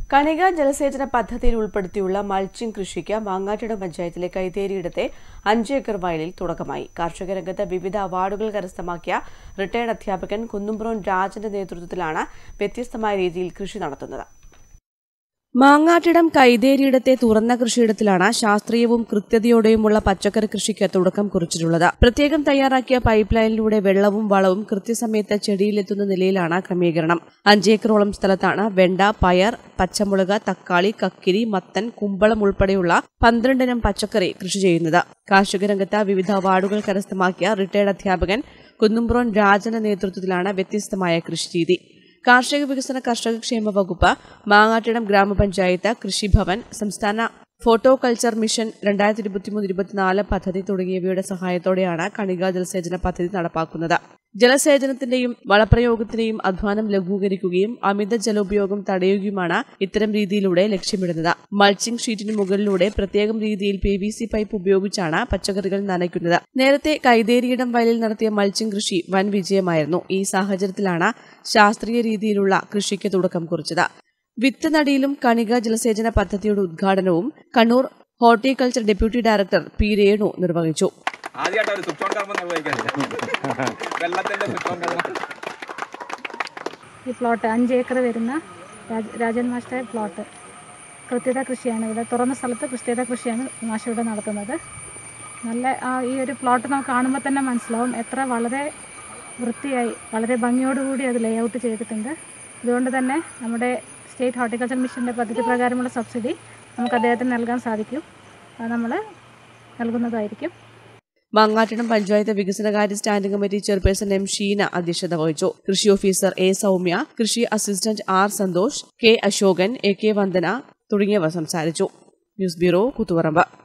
കണിക ജലസേചന പദ്ധതിയിൽ ഉൾപ്പെടുത്തിയുള്ള മൾച്ചിംഗ് കൃഷിക്ക് മാങ്ങാട്ടിടം പഞ്ചായത്തിലെ കൈതേരിയിടത്തെ അഞ്ച് ഏക്കർ വയലിൽ തുടക്കമായി കാർഷിക രംഗത്ത് വിവിധ അവാർഡുകൾ കരസ്ഥമാക്കിയ റിട്ടയർഡ് അധ്യാപകൻ കുന്നുംബ്രോൻ രാജന്റെ നേതൃത്വത്തിലാണ് വ്യത്യസ്തമായ രീതിയിൽ കൃഷി നടത്തുന്നത് മാങ്ങാട്ടിടം കൈതേരിയിടത്തെ തുറന്ന കൃഷിയിടത്തിലാണ് ശാസ്ത്രീയവും കൃത്യതയോടെയുമുള്ള പച്ചക്കറി കൃഷിക്ക് തുടക്കം കുറിച്ചിട്ടുള്ളത് പ്രത്യേകം തയ്യാറാക്കിയ പൈപ്പ് ലൈനിലൂടെ വെള്ളവും വളവും കൃത്യസമയത്ത് ചെടിയിലെത്തുന്ന നിലയിലാണ് ക്രമീകരണം അഞ്ചേക്കറോളം സ്ഥലത്താണ് വെണ്ട പയർ പച്ചമുളക് തക്കാളി കക്കിരി മത്തൻ കുമ്പളം ഉൾപ്പെടെയുള്ള പന്ത്രണ്ടിനം പച്ചക്കറി കൃഷി ചെയ്യുന്നത് കാർഷിക രംഗത്ത് വിവിധ അവാർഡുകൾ കരസ്ഥമാക്കിയ റിട്ടയർഡ് അധ്യാപകൻ കുന്നുംബ്രോൻ രാജന്റെ നേതൃത്വത്തിലാണ് വ്യത്യസ്തമായ കൃഷിരീതി കാർഷിക വികസന കർഷക ക്ഷേമ വകുപ്പ് മാങ്ങാട്ടിടം ഗ്രാമപഞ്ചായത്ത് കൃഷിഭവൻ സംസ്ഥാന ഫോട്ടോകൾച്ചർ മിഷൻ രണ്ടായിരത്തി ഇരുപത്തിമൂന്ന് ഇരുപത്തിനാല് പദ്ധതി തുടങ്ങിയവയുടെ സഹായത്തോടെയാണ് കണിക ജലസേചന പദ്ധതി നടപ്പാക്കുന്നത് ജലസേചനത്തിന്റെയും വളപ്രയോഗത്തിന്റെയും അധ്വാനം ലഘൂകരിക്കുകയും അമിത ജലോപയോഗം തടയുകയുമാണ് ഇത്തരം രീതിയിലൂടെ ലക്ഷ്യമിടുന്നത് മൾച്ചിംഗ് ഷീറ്റിന് മുകളിലൂടെ പ്രത്യേകം രീതിയിൽ പി വി സി പൈപ്പ് ഉപയോഗിച്ചാണ് പച്ചക്കറികൾ നനയ്ക്കുന്നത് നേരത്തെ കൈതേരിയിടം വയലിൽ നടത്തിയ മൾച്ചിംഗ് കൃഷി വൻ വിജയമായിരുന്നു ഈ സാഹചര്യത്തിലാണ് ശാസ്ത്രീയ രീതിയിലുള്ള കൃഷിക്ക് തുടക്കം കുറിച്ചത് വിത്ത് നടിയിലും കണിക ജലസേചന പദ്ധതിയുടെ ഉദ്ഘാടനവും Kannur horticulture deputy director P Renu നിർവഹിച്ചു ആദ്യമായിട്ട് ഒരു സ്വിച്ച് ഓൺ കർമ്മം നിർവഹിക്കുന്നത് വെള്ളത്തിന്റെ സ്വിച്ച് ഓൺ കർമ്മം ഈ പ്ലോട്ട് അഞ്ച് ഏക്കർ വരുന്ന രാജ രാജൻ മാസ്റ്റർ പ്ലോട്ട് കൃത്യത കൃഷിയാണ് ഇവിടെ തുറന്ന സ്ഥലത്ത് കൃത്യത കൃഷിയാണ് മാഷ് ഇവിടെ നടത്തുന്നത് നല്ല ആ ഈ ഒരു പ്ലോട്ട് നമുക്ക് കാണുമ്പോൾ തന്നെ മനസ്സിലാവും എത്ര വളരെ വൃത്തിയായി വളരെ ഭംഗിയോടുകൂടി അത് ലേ ഔട്ട് ചെയ്തിട്ടുണ്ട് അതുകൊണ്ട് തന്നെ നമ്മുടെ സ്റ്റേറ്റ് ഹോർട്ടിക്കൾച്ചർ മിഷൻ്റെ പദ്ധതി പ്രകാരമുള്ള സബ്സിഡി നമുക്ക് അദ്ദേഹത്തിന് നൽകാൻ സാധിക്കും അത് നമ്മൾ നൽകുന്നതായിരിക്കും മാങ്ങാട്ടിടം പഞ്ചായത്ത് വികസനകാര്യ standing committee chairperson M Sheena അധ്യക്ഷത വഹിച്ചു കൃഷി ഓഫീസർ എ സൗമ്യ കൃഷി assistant R Santhosh K Ashokan A K Vandana തുടങ്ങിയവർ സംസാരിച്ചു ന്യൂസ് ബ്യൂറോ കുത്തുപറമ്പ്